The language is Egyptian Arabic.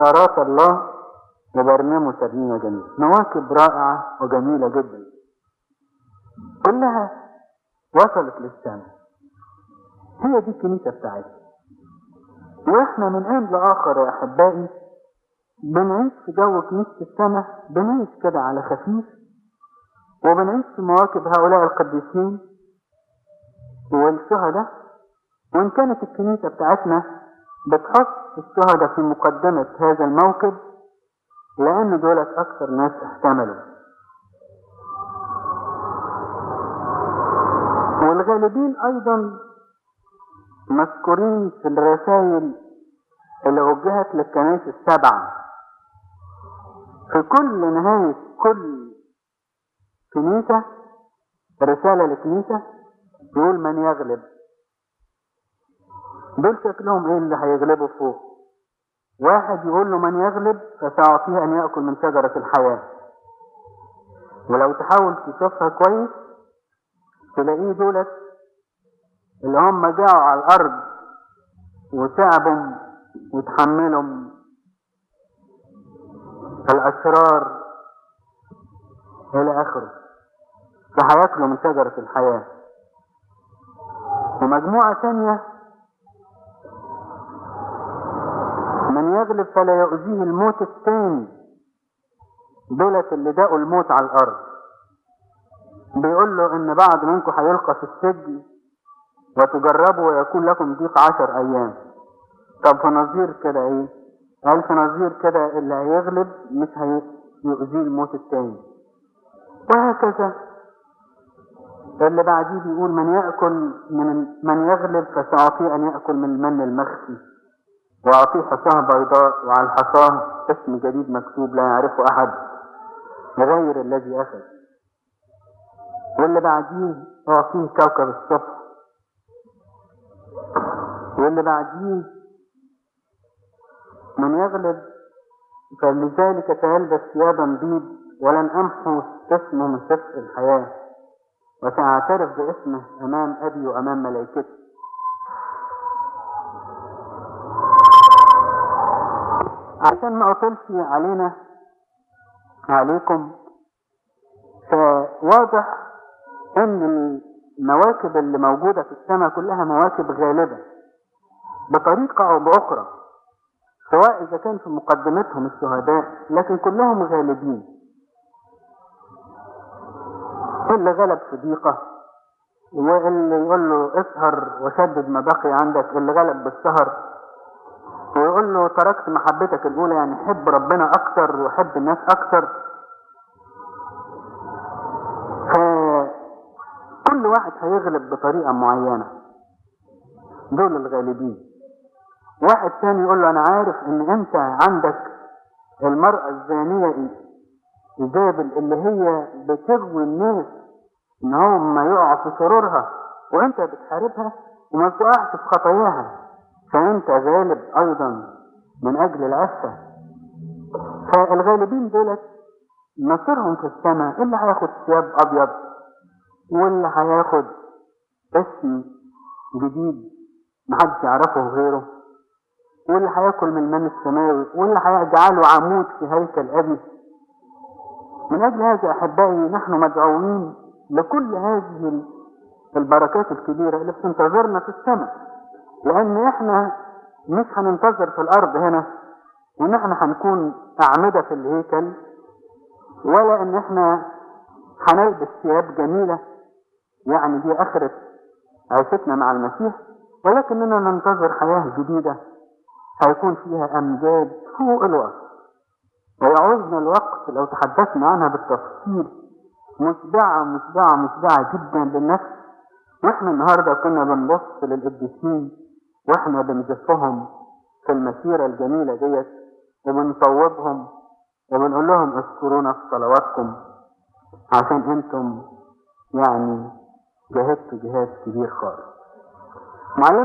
إشارات الله وبرنامج ترنيمة جميلة مواكب رائعة وجميلة جدا كلها وصلت للسماء هي دي الكنيسة بتاعتنا واحنا من آن لآخر يا أحبائي بنعيش في جو كنيسة السماء بنعيش كده على خفيف وبنعيش في مواكب هؤلاء القديسين والشهداء وإن كانت الكنيسة بتاعتنا بتحط الشهداء في مقدمة هذا الموكب لأن دولت أكثر ناس احتملوا والغالبين أيضا مذكورين في الرسائل اللي وجهت للكنائس السبعة في كل نهاية كل كنيسة رسالة لكنيسة يقول من يغلب دول شكلهم ايه اللي هيغلبوا فوق واحد يقول له من يغلب فسأعطيه أن يأكل من شجرة الحياة ولو تحاول تشوفها كويس تلاقيه دولت اللي هم جاءوا على الأرض وتعبوا وتحملوا الأشرار إلى آخره فهياكلوا من شجرة الحياة ومجموعة ثانية من يغلب فلا يؤذيه الموت الثاني دولت اللي داقوا الموت على الأرض بيقول له إن بعض منكم هيلقى في السجن وتجربوا ويكون لكم ضيق عشر أيام طب في نظير كده إيه؟ قال في نظير كده اللي هيغلب مش هيؤذيه الموت الثاني وهكذا اللي بعديه بيقول من يأكل من من يغلب فسأعطيه أن يأكل من المن المخفي وأعطيه حصاه بيضاء وعلى الحصاه اسم جديد مكتوب لا يعرفه أحد غير الذي أخذ واللي بعديه أعطيه كوكب الصبح واللي بعديه من يغلب فلذلك سيلبس ثيابا بيض ولن أمحو اسمه من سفر الحياة وسأعترف باسمه أمام أبي وأمام ملائكته عشان ما أطلش علينا عليكم فواضح ان المواكب اللي موجودة في السماء كلها مواكب غالبة بطريقة او باخرى سواء اذا كان في مقدمتهم الشهداء لكن كلهم غالبين اللي غلب صديقه واللي يقول له اسهر وشدد ما بقي عندك اللي غلب بالسهر ويقول له تركت محبتك الاولى يعني حب ربنا اكتر وحب الناس اكتر فكل واحد هيغلب بطريقة معينة دول الغالبين واحد تاني يقول له انا عارف ان انت عندك المرأة الزانية ايزابل اللي هي بتغوي الناس ان هم يقعوا في شرورها وانت بتحاربها وما تقعش في خطاياها فانت غالب ايضا من اجل العفة فالغالبين دولت مصيرهم في السماء اللي هياخد ثياب ابيض واللي هياخد اسم جديد محدش يعرفه غيره واللي هياكل من المن السماوي واللي هيجعله عمود في هيكل ابي من اجل هذا احبائي نحن مدعوين لكل هذه البركات الكبيرة اللي بتنتظرنا في السماء لان احنا مش هننتظر في الارض هنا وان احنا هنكون اعمدة في الهيكل ولا ان احنا هنلبس ثياب جميلة يعني دي اخرة عيشتنا مع المسيح ولكننا ننتظر حياة جديدة هيكون فيها امجاد فوق الوصف ويعوزنا الوقت لو تحدثنا عنها بالتفصيل مشبعة مشبعة مشبعة جدا للنفس واحنا النهاردة كنا بنبص للقديسين واحنا بنزفهم في المسيرة الجميلة ديت وبنصوبهم وبنقول لهم اذكرونا في صلواتكم عشان انتم يعني جاهدتوا جهاد كبير خالص معلم